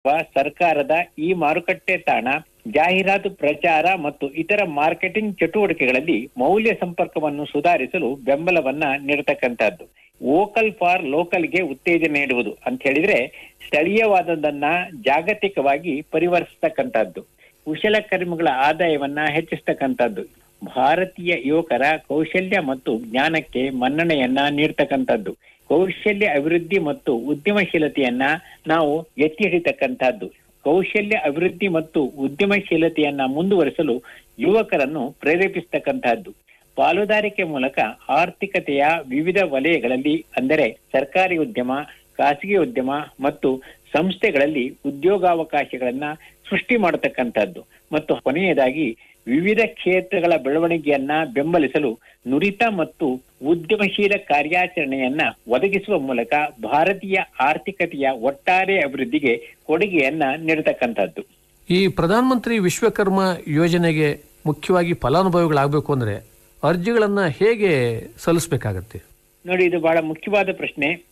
ಸರ್ಕಾರದ ಈ ಮಾರುಕಟ್ಟೆ ತಾಣ ಜಾಹೀರಾತು ಪ್ರಚಾರ ಮತ್ತು ಇತರ ಮಾರ್ಕೆಟಿಂಗ್ ಚಟುವಟಿಕೆಗಳಲ್ಲಿ ಮೌಲ್ಯ ಸಂಪರ್ಕವನ್ನು ಸುಧಾರಿಸಲು ಬೆಂಬಲವನ್ನ ನೀಡತಕ್ಕಂತಹದ್ದು ವೋಕಲ್ ಫಾರ್ ಲೋಕಲ್ಗೆ ಉತ್ತೇಜನ ನೀಡುವುದು ಅಂತ ಹೇಳಿದ್ರೆ ಸ್ಥಳೀಯವಾದದನ್ನ ಜಾಗತಿಕವಾಗಿ ಪರಿವರ್ತಿಸ್ತಕ್ಕಂಥದ್ದು ಕುಶಲಕರ್ಮಿಗಳ ಆದಾಯವನ್ನ ಹೆಚ್ಚಿಸ್ತಕ್ಕಂಥದ್ದು ಭಾರತೀಯ ಯುವಕರ ಕೌಶಲ್ಯ ಮತ್ತು ಜ್ಞಾನಕ್ಕೆ ಮನ್ನಣೆಯನ್ನ ನೀಡ್ತಕ್ಕಂಥದ್ದು ಕೌಶಲ್ಯ ಅಭಿವೃದ್ಧಿ ಮತ್ತು ಉದ್ಯಮಶೀಲತೆಯನ್ನ ನಾವು ಎತ್ತಿ ಹಿಡಿತಕ್ಕಂಥದ್ದು ಕೌಶಲ್ಯ ಅಭಿವೃದ್ಧಿ ಮತ್ತು ಉದ್ಯಮಶೀಲತೆಯನ್ನ ಮುಂದುವರಿಸಲು ಯುವಕರನ್ನು ಪ್ರೇರೇಪಿಸತಕ್ಕಂತಹದ್ದು ಪಾಲುದಾರಿಕೆ ಮೂಲಕ ಆರ್ಥಿಕತೆಯ ವಿವಿಧ ವಲಯಗಳಲ್ಲಿ ಅಂದರೆ ಸರ್ಕಾರಿ ಉದ್ಯಮ ಖಾಸಗಿ ಉದ್ಯಮ ಮತ್ತು ಸಂಸ್ಥೆಗಳಲ್ಲಿ ಉದ್ಯೋಗಾವಕಾಶಗಳನ್ನ ಸೃಷ್ಟಿ ಮಾಡತಕ್ಕಂಥದ್ದು ಮತ್ತು ಕೊನೆಯದಾಗಿ ವಿವಿಧ ಕ್ಷೇತ್ರಗಳ ಬೆಳವಣಿಗೆಯನ್ನ ಬೆಂಬಲಿಸಲು ನುರಿತ ಮತ್ತು ಉದ್ಯಮಶೀಲ ಕಾರ್ಯಾಚರಣೆಯನ್ನ ಒದಗಿಸುವ ಮೂಲಕ ಭಾರತೀಯ ಆರ್ಥಿಕತೆಯ ಒಟ್ಟಾರೆ ಅಭಿವೃದ್ಧಿಗೆ ಕೊಡುಗೆಯನ್ನ ನೀಡತಕ್ಕಂಥದ್ದು ಈ ಪ್ರಧಾನ ಮಂತ್ರಿ ವಿಶ್ವಕರ್ಮ ಯೋಜನೆಗೆ ಮುಖ್ಯವಾಗಿ ಫಲಾನುಭವಿಗಳಾಗಬೇಕು ಅಂದ್ರೆ ಅರ್ಜಿಗಳನ್ನ ಹೇಗೆ ಸಲ್ಲಿಸಬೇಕಾಗತ್ತೆ ನೋಡಿ ಇದು ಬಹಳ ಮುಖ್ಯವಾದ ಪ್ರಶ್ನೆ